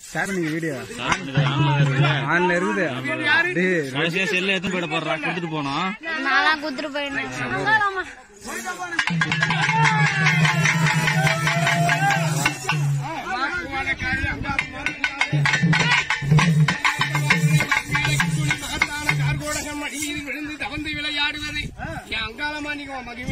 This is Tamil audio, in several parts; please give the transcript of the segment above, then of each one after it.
ஸ்டார்ட் பண்ணி வீடியோ சாப்பிட்டு ஆமா இருக்குல்ல ஆன்ல இருக்குது டேய், கடைசியா செல்ல எத்தனை போயிட போடுறா கொடுத்துட்டு போனோம் நான்லாம் குத்துட்டு போயிருந்தேன் விழுந்து தவந்து விளையாடுவது என் அங்காளமா நீங்க மகிமே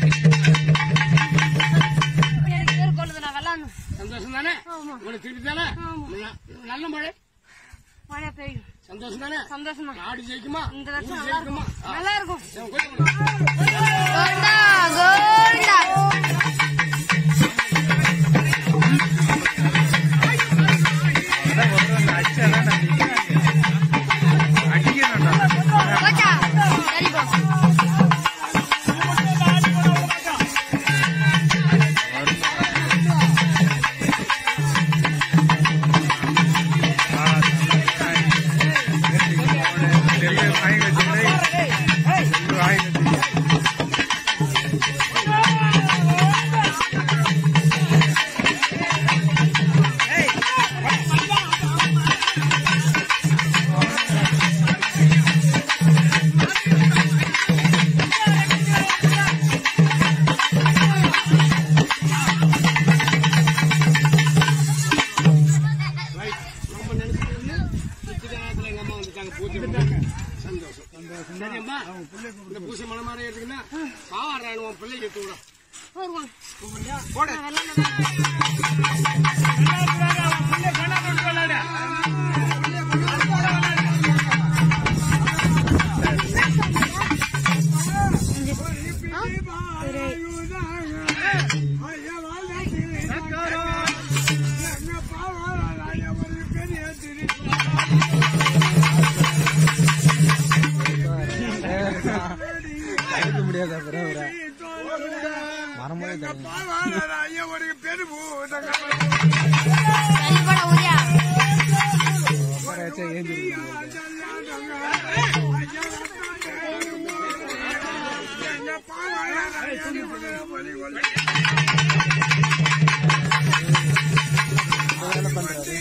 எனக்கு பேர் கொள்ளுது நான் விளாடணும் சந்தோஷம் தானே உங்களுக்கு திருப்பி தானே நல்ல மழை மழை பெய்யும் சந்தோஷம் தானே சந்தோஷம் தான் நாடு ஜெயிக்குமா இந்த வருஷம் ஊர் நல்லா ஜெயிக்குமா இருக்கும் நல்லா இருக்கும் என் கோயில் கோல்டா கோல்டா அதான் ஒருத்தன் அடிச்சாதான் நான் நிக்கிறேன். அடிக்கணும்டா. போச்சா சரி போ ஆ, செல்லு வாங்கி வச்சுக்கிட்டு, செல்லு வாங்கி வச்சுக்கிட்டு. ரொம்ப நினைச்சிட்டு நிச்சயதார்த்தத்துல எங்க அம்மா வந்துட்டாங்க பூஜை பண்ண. சந்தோஷம் சரியம்மா இந்த பூசை மனமாற எடுத்துக்கினா பாவாடுறானு உன் பிள்ளைக்கு எடுத்து விடும் போடுவோம் போடு தடுக்க முடியாது அப்புறம் அவரை. மரமே தடுக்க சரிபட உரியா அப்புறம் வச்சா ஏஞ்சிருக்கு. வேலை பண்றாரு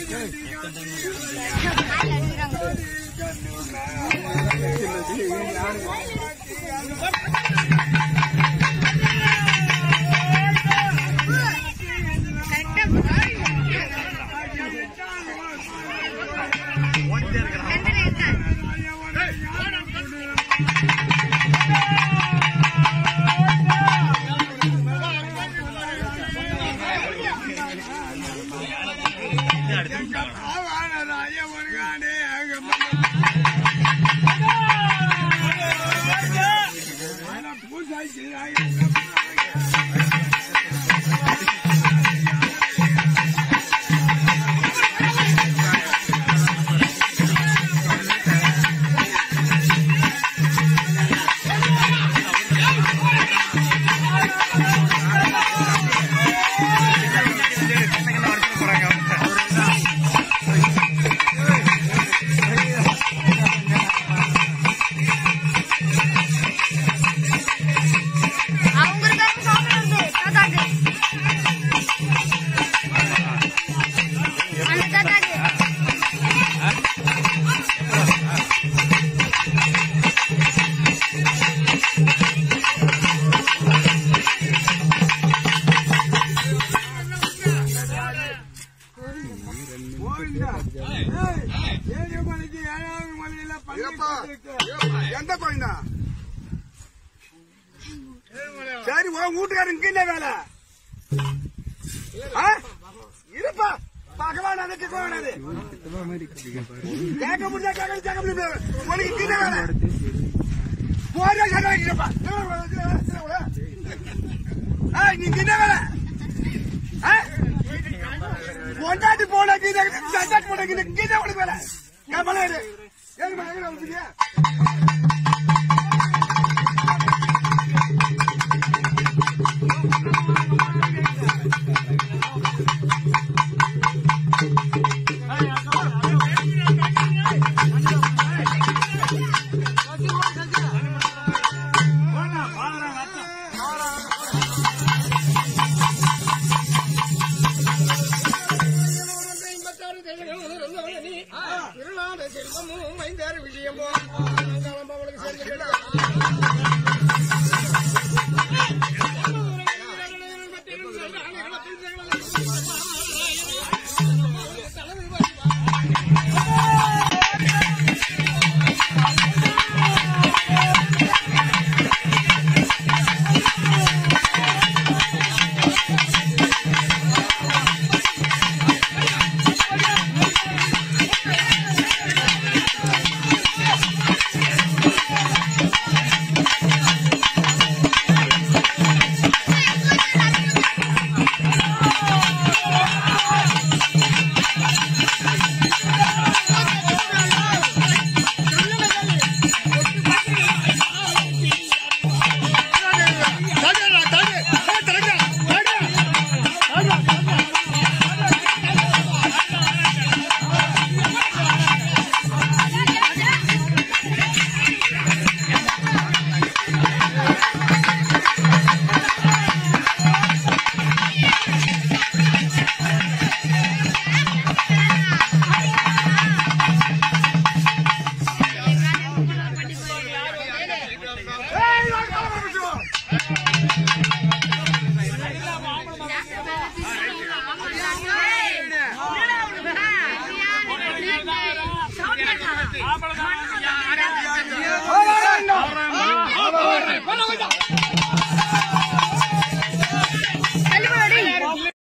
அவங்க இருக்காங்க சாப்பிடுறது தாத்தாக்கு அந்த தாத்தாக்கு எந்த கோயிந்தா சரி உன் வீட்டுக்காரங்க என்ன வேலை ஆ? இருப்பா பார்க்க வேணாது கேட்க வேணாது சுத்தமா மாதிரி கட்டிக்க பாரு. கேட்க முடிஞ்சா கேட்க கேட்க முடியாது உனக்கு என்ன வேலை போறா சண்டை வைக்கிறப்பா நீங்க என்ன வேலை ஆ? பொண்டாட்டி போன கீதை சண்டாட்டி போன கீதை கீதை உனக்கு வேலை என் மலை ஏறு ஏழு மலை ஏறு வந்துட்டியா செல்வமும் மைந்தார் விஷயம் போலம் அவளுக்கு சேர்ந்து Hey,